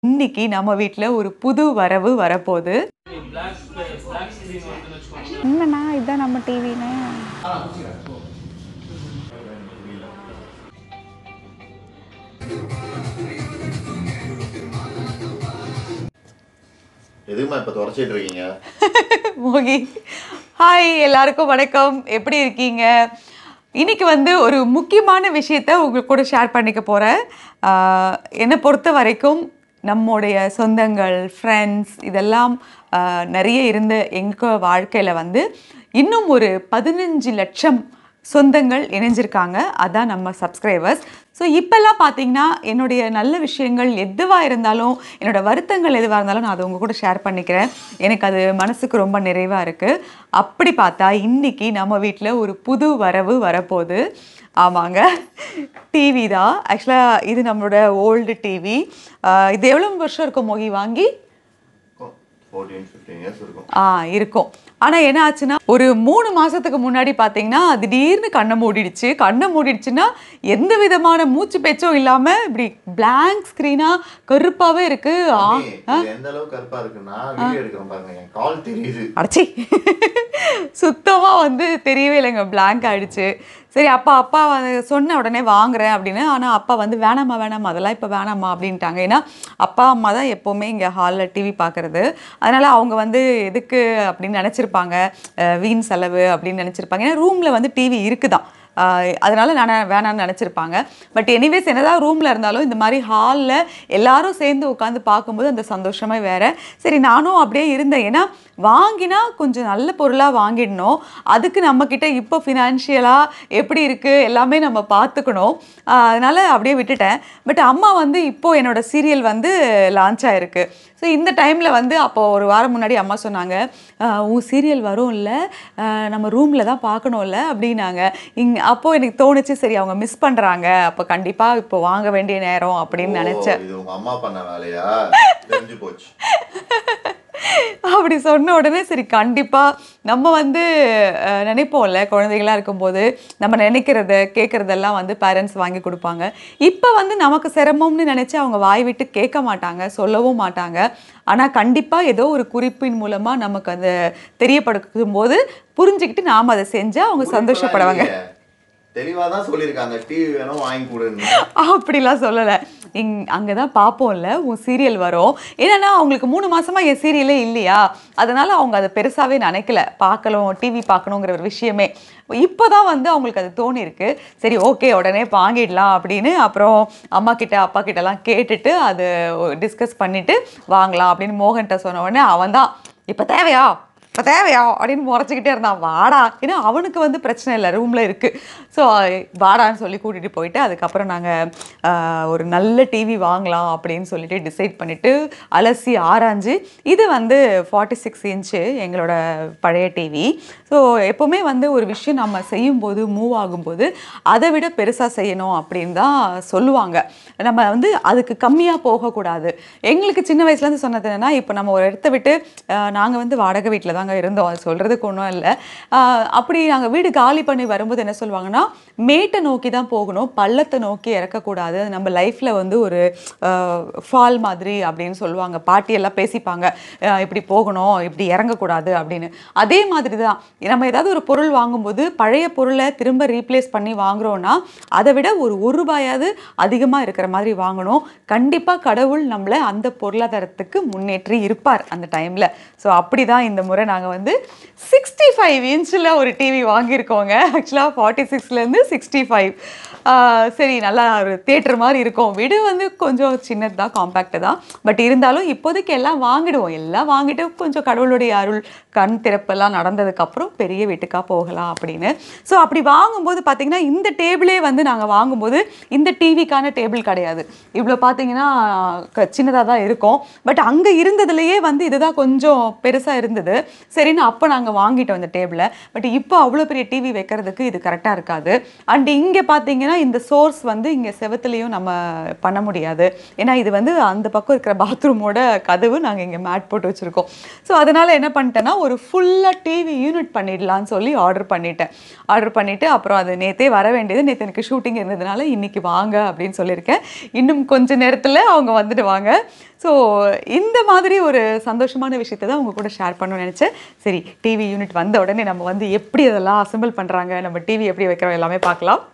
இன்னைக்கு நம்ம வீட்டில் ஒரு புது வரவு வரப்போகுது என்னண்ணா இதுதான் நம்ம டிவின்னு எதுக்குமா இப்போ துடைச்சிட்டு இருக்கீங்க மோகி ஹாய் எல்லாருக்கும் வணக்கம் எப்படி இருக்கீங்க இன்னைக்கு வந்து ஒரு முக்கியமான விஷயத்த உங்க கூட ஷேர் பண்ணிக்க போகிறேன் என்னை பொறுத்த வரைக்கும் நம்முடைய சொந்தங்கள் ஃப்ரெண்ட்ஸ் இதெல்லாம் ஆஹ், நிறைய இருந்த எங்கள் வாழ்க்கையில் வந்து இன்னும் ஒரு பதினஞ்சு லட்சம் சொந்தங்கள் இணைஞ்சிருக்காங்க அதான் நம்ம சப்ஸ்கிரைபர்ஸ் ஸோ இப்போல்லாம் பார்த்தீங்கன்னா என்னுடைய நல்ல விஷயங்கள் எதுவாக இருந்தாலும் என்னோட வருத்தங்கள் எதுவாக இருந்தாலும் நான் அதை உங்க கூட ஷேர் பண்ணிக்கிறேன் எனக்கு அது மனசுக்கு ரொம்ப நிறைவாக இருக்குது அப்படி பார்த்தா இன்னைக்கு நம்ம வீட்டில் ஒரு புது வரவு வரப்போகுது ஆமாங்க டிவி தான் ஆக்சுவலாக இது நம்மளோட ஓல்டு டிவி இது எவ்வளோ வருஷம் இருக்கும் மொழி வாங்கி ஃபோர்டீன் ஃபிஃப்டீன் இயர்ஸ் இருக்கும் ஆ இருக்கும் ஆனால் என்ன ஆச்சுன்னா ஒரு மூணு மாதத்துக்கு முன்னாடி பார்த்தீங்கன்னா திடீர்னு கண்ணை மூடிடுச்சு கண்ணை மூடிடுச்சுன்னா எந்த விதமான மூச்சு பேச்சும் இல்லாமல் இப்படி blank ஸ்க்ரீனாக கருப்பாகவே இருக்கு ஆ மம்மி, இது எந்த அளவுக்கு கருப்பா இருக்குன்னா வீடியோ எடுக்கிறோம் பாருங்க என் கால் தெரியுது அடச்சி சுத்தமாக வந்து தெரியவே இல்லைங்க blank ஆயிடுச்சு சரி அப்பா அப்பா வந்து சொன்ன உடனே வாங்குறேன் அப்படின்னு ஆனால் அப்பா வந்து வேணாம்மா வேணாம்மா அதெல்லாம் இப்போ வேணாம்மா அப்படின்ட்டாங்க ஏன்னா அப்பா அம்மா தான் எப்போவுமே இங்கே ஹாலில் டிவி பார்க்குறது அதனால் அவங்க வந்து எதுக்கு அப்படின்னு நினச்சிருப்பாங்க வீண் செலவு அப்படின்னு நினச்சிருப்பாங்க ஏன்னா ரூமில் வந்து டிவி இருக்குதான் ஆஹ் அதனால நான் வேணாம்னு நினச்சிருப்பாங்க பட் எனிவேஸ் என்னதான் ரூமில் இருந்தாலும் இந்த மாதிரி ஹாலில் எல்லாரும் சேர்ந்து உட்காந்து பார்க்கும்போது அந்த சந்தோஷமே வேற சரி நானும் அப்படியே இருந்தேன் ஏன்னா வாங்கினா கொஞ்சம் நல்ல பொருளாக வாங்கிடணும் அதுக்கு நம்மக்கிட்ட இப்போ ஃபினான்ஷியலாக எப்படி இருக்குது எல்லாமே நம்ம பார்த்துக்கணும் ஆஹ் அதனால அப்படியே விட்டுட்டேன் பட் அம்மா வந்து இப்போ என்னோட சீரியல் வந்து லான்ச் ஆயிருக்கு ஸோ இந்த டைமில் வந்து அப்போ ஒரு வாரம் முன்னாடி அம்மா சொன்னாங்க "ஆஹ் உன் சீரியல் வரும்ல ஆஹ் நம்ம ரூமில் தான் பார்க்கணும்ல அப்படின்னாங்க இங் அப்போது எனக்கு தோணுச்சு சரி அவங்க மிஸ் பண்ணுறாங்க அப்போ கண்டிப்பாக இப்போ வாங்க வேண்டிய நேரம் அப்படின்னு ஓ, நினச்சேன் இது உங்க அம்மா பண்ண வேலையா தெரிஞ்சு போச்சு அப்படி சொன்ன உடனே சரி கண்டிப்பாக நம்ம வந்து அஹ், நினைப்போம்ல குழந்தைகளா இருக்கும்போது நம்ம நினைக்கிறத கேட்குறதெல்லாம் வந்து பேரண்ட்ஸ் வாங்கி கொடுப்பாங்க இப்போ வந்து நமக்கு சிரமம்னு நினச்சி அவங்க வாய் விட்டு கேட்க மாட்டாங்க சொல்லவும் மாட்டாங்க ஆனால் கண்டிப்பாக ஏதோ ஒரு குறிப்பின் மூலமாக நமக்கு அதை தெரியப்படுத்தும் போது புரிஞ்சுக்கிட்டு நாம் அதை செஞ்சால் அவங்க சந்தோஷப்படுவாங்க தெளிவா தான் சொல்லியிருக்காங்க டிவி வேணும் வாங்கி கொடுன்னு அப்படிலாம் சொல்லலை இங் அங்கே தான் பார்ப்போம்ல உன் சீரியல் வரும் என்னன்னா அவங்களுக்கு மூணு மாசமா என் சீரியலே இல்லையா அதனால அவங்க அதை பெருசாவே நினைக்கல பார்க்கணும் டிவி பார்க்கணுங்கிற ஒரு விஷயமே இப்போ தான் வந்து அவங்களுக்கு அது தோணிருக்கு சரி ஓகே உடனே வாங்கிடலாம் அப்படின்னு அப்புறம் அம்மா கிட்ட அப்பா கிட்டலாம் கேட்டுட்டு அது டிஸ்கஸ் பண்ணிட்டு வாங்கலாம் அப்படின்னு மோகன்கிட்ட சொன்ன உடனே அவன் தான் இப்போ தேவையா இப்போ தேவையா அப்படின்னு முறைச்சிக்கிட்டே இருந்தான் வாடா ஏன்னா அவனுக்கு வந்து பிரச்சனை இல்லை ரூமில் இருக்குது ஸோ வாடான்னு சொல்லி கூட்டிகிட்டு போயிட்டு அதுக்கப்புறம் நாங்கள் ஒரு நல்ல டிவி வாங்கலாம் அப்படின்னு சொல்லிட்டு டிசைட் பண்ணிவிட்டு அலசி ஆராய்ஞ்சு இது வந்து ஃபார்ட்டி சிக்ஸ் இன்ச்சு எங்களோட பழைய டிவி ஸோ எப்போவுமே வந்து ஒரு விஷயம் நம்ம செய்யும்போது மூவ் ஆகும்போது அதை விட பெருசாக செய்யணும் அப்படின்னு தான் சொல்லுவாங்க நம்ம வந்து அதுக்கு கம்மியாக போகக்கூடாது எங்களுக்கு சின்ன வயசுலேருந்து சொன்னது என்னன்னா இப்போ நம்ம ஒரு இடத்த விட்டு நாங்கள் வந்து வாடகை வீட்டில் தாங்க இருந்தோம் அது சொல்கிறதுக்கு ஒன்றும் இல்லை அப்படி நாங்கள் வீடு காலி பண்ணி வரும்போது என்ன சொல்லுவாங்கன்னா மேட்டை நோக்கி தான் போகணும் பள்ளத்தை நோக்கி இறக்கக்கூடாது அது நம்ம லைஃப்பில் வந்து ஒரு ஃபால் மாதிரி அப்படின்னு சொல்லுவாங்க பாட்டியெல்லாம் பேசிப்பாங்க அஹ் இப்படி போகணும் இப்படி இறங்கக்கூடாது அப்படின்னு அதே மாதிரி தான் நம்ம ஏதாவது ஒரு பொருள் வாங்கும்போது பழைய பொருளை திரும்ப ரீப்ளேஸ் பண்ணி வாங்குறோம்னா அதை விட ஒரு ஒரு ரூபாயாவது அதிகமாக இருக்கிற மாதிரி வாங்கணும் கண்டிப்பாக கடவுள் நம்மளை அந்த பொருளாதாரத்துக்கு முன்னேற்றி இருப்பார் அந்த டைமில் ஸோ அப்படி தான் இந்த முறை நாங்கள் வந்து சிக்ஸ்டி ஃபைவ் இன்ச்சில் ஒரு டிவி வாங்கியிருக்கோங்க ஆக்சுவலாக ஃபார்ட்டி சிக்ஸ்லேருந்து சிக்ஸ்டி ஃபைவ் சரி நல்லா ஒரு தேட்டர் மாதிரி இருக்கும் வீடு வந்து கொஞ்சம் சின்னது தான் காம்பேக்டு தான் பட் இருந்தாலும் இப்போதைக்கு எல்லாம் வாங்கிடுவோம் எல்லாம் வாங்கிட்டு கொஞ்சம் கடவுளுடைய அருள் கண் திறப்பெல்லாம் நடந்ததுக்கப்புறம் பெரிய வீட்டுக்காக போகலாம் அப்படின்னு ஸோ அப்படி வாங்கும்போது பார்த்தீங்கன்னா இந்த டேபிளே வந்து நாங்கள் வாங்கும்போது இந்த டிவிக்கான டேபிள் கிடையாது இவ்வளோ பார்த்தீங்கன்னா சின்னதாக தான் இருக்கும் பட் அங்கே இருந்ததுலேயே வந்து இதுதான் கொஞ்சம் பெருசாக இருந்தது சரின்னு அப்போ நாங்கள் வாங்கிட்டோம் இந்த டேபிளை பட் இப்போ அவ்வளோ பெரிய டிவி வைக்கிறதுக்கு இது கரெக்டாக இருக்காது அண்ட் இங்கே பார்த்தீங்கன்னா ஏன்னா இந்த சோர்ஸ் வந்து இங்கே செவத்துலேயும் நம்ம பண்ண முடியாது ஏன்னா இது வந்து அந்த பக்கம் இருக்கிற பாத்ரூமோட கதவு நாங்கள் இங்கே மேட் போட்டு வச்சுருக்கோம் ஸோ அதனால் என்ன பண்ணிட்டேன்னா ஒரு ஃபுல்லாக டிவி யூனிட் பண்ணிடலான்னு சொல்லி ஆர்டர் பண்ணிட்டேன் ஆர்டர் பண்ணிவிட்டு அப்புறம் அது நேற்றே வர வேண்டியது நேற்று எனக்கு ஷூட்டிங் இருந்ததுனால இன்னைக்கு வாங்க அப்படின்னு சொல்லியிருக்கேன் இன்னும் கொஞ்ச நேரத்தில் அவங்க வந்துடுவாங்க ஸோ இந்த மாதிரி ஒரு சந்தோஷமான விஷயத்தை தான் உங்க கூட ஷேர் பண்ணணும்னு நினச்சேன் சரி டிவி யூனிட் வந்த உடனே நம்ம வந்து எப்படி அதெல்லாம் அசெம்பிள் பண்ணுறாங்க நம்ம டிவி எப்படி வைக்கிறோம் எல்லாமே பார்க்கலாம்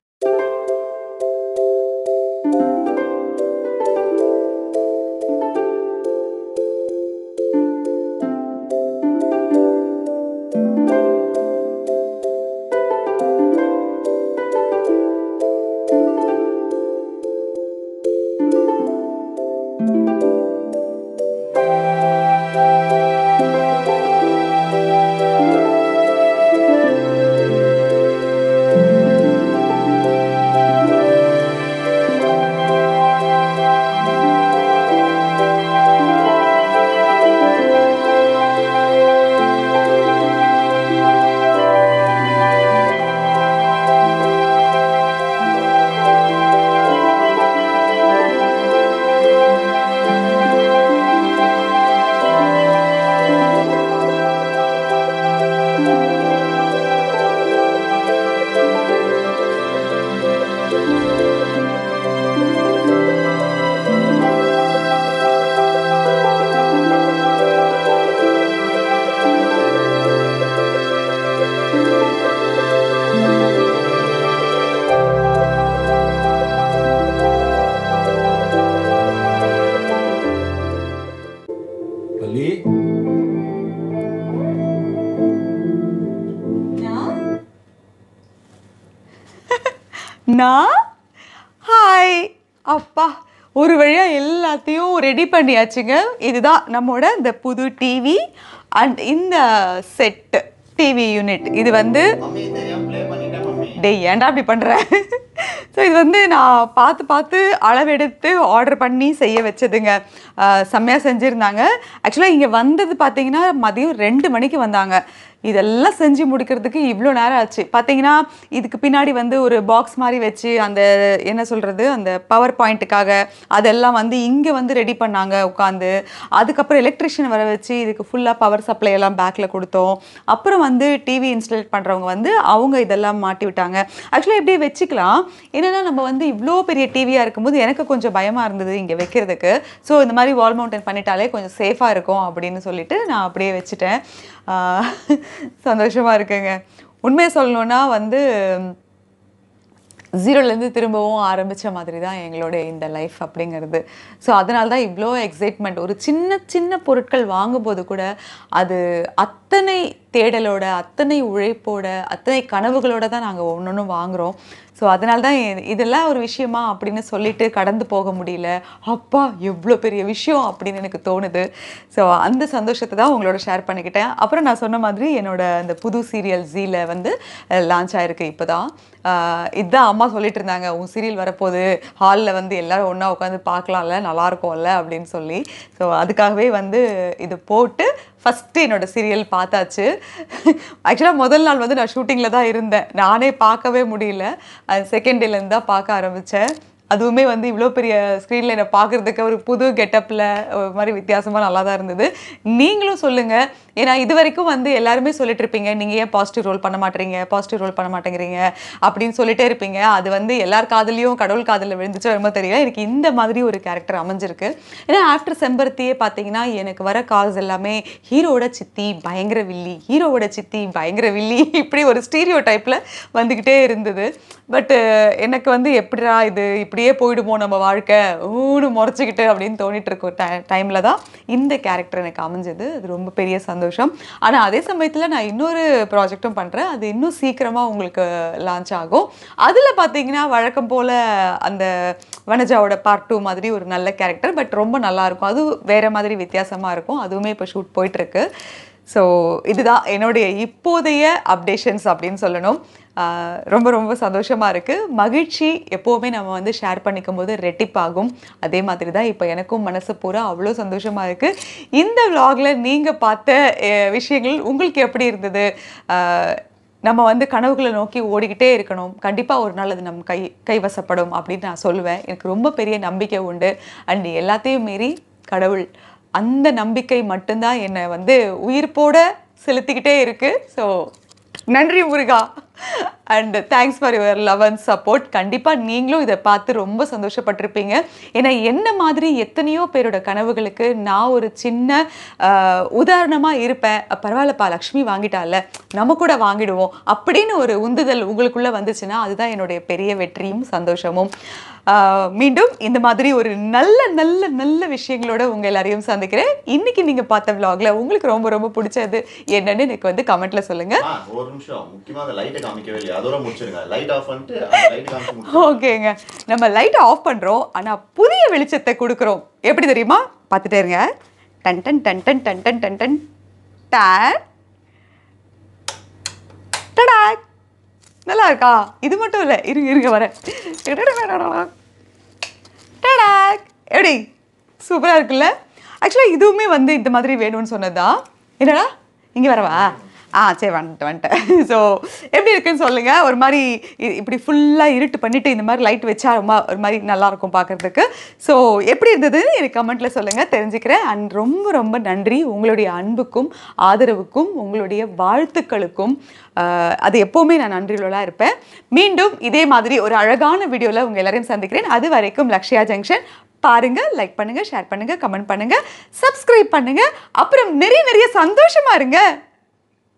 பள்ளி நான் ஹாய் அப்பா ஒரு வழியா எல்லாத்தையும் ரெடி பண்ணியாச்சுங்க இதுதான் நம்மளோட இந்த புது டிவி அண்ட் இந்த செட் டிவி யூனிட் இது வந்து மம்மி தெரியாம ப்ளே பண்ணிட்டேன் மம்மி டேய் ஏன்டா அப்படி பண்ற ஸோ இது வந்து நான் பார்த்து பார்த்து அளவெடுத்து ஆர்டர் பண்ணி செய்ய வச்சதுங்க ஆஹ் செம்மையா செஞ்சுருந்தாங்க ஆக்சுவலாக இங்கே வந்தது பார்த்தீங்கன்னா மதியம் ரெண்டு மணிக்கு வந்தாங்க இதெல்லாம் செஞ்சு முடிக்கிறதுக்கு இவ்வளோ நேரம் ஆச்சு பார்த்தீங்கன்னா இதுக்கு பின்னாடி வந்து ஒரு பாக்ஸ் மாதிரி வச்சு அந்த என்ன சொல்கிறது அந்த பவர் பாயிண்ட்டுக்காக அதெல்லாம் வந்து இங்கே வந்து ரெடி பண்ணாங்க உட்காந்து அதுக்கப்புறம் எலக்ட்ரிஷியன் வர வச்சு இதுக்கு ஃபுல்லாக பவர் சப்ளை எல்லாம் பேக்கில் கொடுத்தோம் அப்புறம் வந்து டிவி இன்ஸ்டால் பண்ணுறவங்க வந்து அவங்க இதெல்லாம் மாட்டி விட்டாங்க ஆக்சுவலாக இப்படியே வச்சுக்கலாம் என்னன்னா நம்ம வந்து இவ்வளோ பெரிய டிவியாக இருக்கும்போது எனக்கு கொஞ்சம் பயமாக இருந்தது இங்கே வைக்கிறதுக்கு ஸோ இந்த மாதிரி வால் மவுண்டன் பண்ணிட்டாலே கொஞ்சம் சேஃபாக இருக்கும் அப்படின்னு சொல்லிட்டு நான் அப்படியே வச்சுட்டேன் ஆஹ் சந்தோஷமா இருக்குங்க உண்மையை சொல்லணும்னா வந்து ஜீரோலேருந்து திரும்பவும் ஆரம்பித்த மாதிரி தான் எங்களோட இந்த லைஃப் அப்படிங்கிறது ஸோ அதனால தான் இவ்வளோ எக்ஸைட்மெண்ட் ஒரு சின்ன சின்ன பொருட்கள் வாங்கும்போது கூட அது அத்தனை தேடலோட அத்தனை உழைப்போட அத்தனை கனவுகளோட தான் நாங்கள் ஒன்று வாங்குகிறோம் ஸோ அதனால தான் இ- இதெல்லாம் ஒரு விஷயமா அப்படின்னு சொல்லிட்டு கடந்து போக முடியல அப்பா எவ்வளோ பெரிய விஷயம் அப்படின்னு எனக்கு தோணுது ஸோ அந்த சந்தோஷத்தை தான் உங்களோட ஷேர் பண்ணிக்கிட்டேன் அப்புறம் நான் சொன்ன மாதிரி என்னோட அந்த புது சீரியல் ஜீல வந்து லான்ச் ஆயிருக்கு இப்போ தான் இதுதான் அம்மா சொல்லிட்டு இருந்தாங்க உன் சீரியல் வரப்போகுது ஹாலில் வந்து எல்லாரும் ஒன்றா உட்காந்து பார்க்கலாம்ல நல்லா இருக்கும்ல அப்படின்னு சொல்லி ஸோ அதுக்காகவே வந்து இது போட்டு ஃபஸ்ட்டு என்னோட சீரியல் பார்த்தாச்சு ஆக்சுவலாக முதல் நாள் வந்து நான் ஷூட்டிங்கில் தான் இருந்தேன் நானே பார்க்கவே முடியல செகண்ட் டேலேருந்து தான் பார்க்க ஆரம்பித்தேன் அதுவுமே வந்து இவ்வளோ பெரிய ஸ்க்ரீனில் என்னை பார்க்குறதுக்கு ஒரு புது கெட்டப்பில் ஒரு மாதிரி வித்தியாசமாக நல்லா தான் இருந்தது நீங்களும் சொல்லுங்கள் ஏன்னா இது வரைக்கும் வந்து எல்லாருமே சொல்லிட்டு இருப்பீங்க நீங்கள் ஏன் பாசிட்டிவ் ரோல் பண்ண மாட்டேறீங்க பாசிட்டிவ் ரோல் பண்ண மாட்டேங்கிறீங்க அப்படின்னு சொல்லிட்டே இருப்பீங்க அது வந்து எல்லார் காதலையும் கடவுள் காதலில் விழுந்துச்சோ ரொம்ப தெரியல எனக்கு இந்த மாதிரி ஒரு கேரக்டர் அமைஞ்சிருக்கு ஏன்னா ஆஃப்டர் செம்பருத்தியே பார்த்தீங்கன்னா எனக்கு வர கால்ஸ் எல்லாமே ஹீரோவோட சித்தி பயங்கர வில்லி ஹீரோவோட சித்தி பயங்கர வில்லி இப்படி ஒரு ஸ்டீரியோ டைப்பில் வந்துக்கிட்டே இருந்தது பட்டு எனக்கு வந்து எப்படிடா இது இப்படியே போயிடுமோ நம்ம வாழ்க்கை ஊனு முறைச்சிக்கிட்டு அப்படின்னு தோணிட்டு இருக்கும் டை டைமில் தான் இந்த கேரக்டர் எனக்கு அமைஞ்சது அது ரொம்ப பெரிய சந்தோஷம் ஆனால் அதே சமயத்தில் நான் இன்னொரு ப்ராஜெக்ட்டும் பண்ணுறேன் அது இன்னும் சீக்கிரமாக உங்களுக்கு லான்ச் ஆகும் அதில் பார்த்தீங்கன்னா வழக்கம் போல் அந்த வனஜாவோட பார்ட் டூ மாதிரி ஒரு நல்ல கேரக்டர் பட் ரொம்ப நல்லா இருக்கும் அது வேற மாதிரி வித்தியாசமாக இருக்கும் அதுவுமே இப்போ ஷூட் போயிட்டுருக்கு ஸோ இதுதான் என்னுடைய இப்போதைய அப்டேஷன்ஸ் அப்படின்னு சொல்லணும் ஆஹ் ரொம்ப ரொம்ப சந்தோஷமாக இருக்குது மகிழ்ச்சி எப்போவுமே நம்ம வந்து ஷேர் பண்ணிக்கும் போது ரெட்டிப்பாகும் அதே மாதிரி தான் இப்போ எனக்கும் மனசு பூரா அவ்வளோ சந்தோஷமாக இருக்குது இந்த vlogல நீங்கள் பார்த்த அஹ், விஷயங்கள் உங்களுக்கு எப்படி இருந்தது ஆஹ் நம்ம வந்து கனவுகளை நோக்கி ஓடிக்கிட்டே இருக்கணும் கண்டிப்பாக ஒரு நாள் அது நம்ம கை கைவசப்படும் அப்படின்னு நான் சொல்லுவேன் எனக்கு ரொம்ப பெரிய நம்பிக்கை உண்டு அண்ட் எல்லாத்தையும் மீறி கடவுள் அந்த நம்பிக்கை மட்டும்தான் என்னை வந்து உயிர்ப்போட செலுத்திக்கிட்டே இருக்கு ஸோ நன்றி முருகா and thanks for your love and support கண்டிப்பாக நீங்களும் இதை பார்த்து ரொம்ப சந்தோஷப்பட்டிருப்பீங்க ஏன்னா என்ன மாதிரி எத்தனையோ பேரோட கனவுகளுக்கு நான் ஒரு சின்ன உதாரணமாக இருப்பேன் பரவாயில்லப்பா லக்ஷ்மி வாங்கிட்டால நம்ம கூட வாங்கிடுவோம் அப்படின்னு ஒரு உந்துதல் உங்களுக்குள்ளே வந்துச்சுன்னா அதுதான் என்னுடைய பெரிய வெற்றியும் சந்தோஷமும் ஆஹ் மீண்டும் இந்த மாதிரி ஒரு நல்ல நல்ல நல்ல விஷயங்களோட உங்க எல்லாரையும் சந்திக்கிறேன் இன்னைக்கு நீங்க பார்த்த vlogல உங்களுக்கு ரொம்ப ரொம்ப பிடிச்சது என்னன்னு எனக்கு வந்து கமெண்ட்ல சொல்லுங்க ஆ, ஒரு நிமிஷம் முக்கியமா அந்த லைட்டை காமிக்கவே இல்லையா அதோட முடிச்சிருங்க லைட் ஆஃப் பண்ணிட்டு அந்த லைட் காமிச்சு முடிச்சு ஓகேங்க நம்ம லைட்டை ஆஃப் பண்றோம் ஆனா புதிய வெளிச்சத்தை கொடுக்குறோம் எப்படி தெரியுமா பார்த்துட்டே இருங்க டன் டன் டன் டன் டன் டன் டன் டன் டன் டடாக். நல்லா இருக்கா இது மட்டும் இல்லை இருங்க இருங்க வரேன் டடாக். எப்படி சூப்பராக இருக்குல்ல ஆக்சுவலாக இதுவுமே வந்து இந்த மாதிரி வேணும்னு சொன்னதா என்னடா இங்கே வரவா ஆ சரி வந்துட்டு வந்துட்டேன் ஸோ எப்படி இருக்குன்னு சொல்லுங்கள் ஒரு மாதிரி இ- இப்படி ஃபுல்லாக இருட்டு பண்ணிவிட்டு இந்த மாதிரி லைட் வச்சா ரொம்ப ஒரு மாதிரி நல்லாயிருக்கும் பார்க்குறதுக்கு ஸோ எப்படி இருந்ததுன்னு எனக்கு கமெண்ட்டில் சொல்லுங்கள் தெரிஞ்சுக்கிறேன் அண்ட் ரொம்ப ரொம்ப நன்றி உங்களுடைய அன்புக்கும் ஆதரவுக்கும் உங்களுடைய வாழ்த்துக்களுக்கும் ஆஹ், அது எப்போவுமே நான் நன்றியுள்ளதாக இருப்பேன் மீண்டும் இதே மாதிரி ஒரு அழகான வீடியோவில் உங்கள் எல்லாரையும் சந்திக்கிறேன் அது வரைக்கும் லக்ஷ்யா ஜங்ஷன் பாருங்க லைக் பண்ணுங்க ஷேர் பண்ணுங்க கமெண்ட் பண்ணுங்க சப்ஸ்கிரைப் பண்ணுங்க அப்புறம் நிறைய நிறைய சந்தோஷமா இருங்க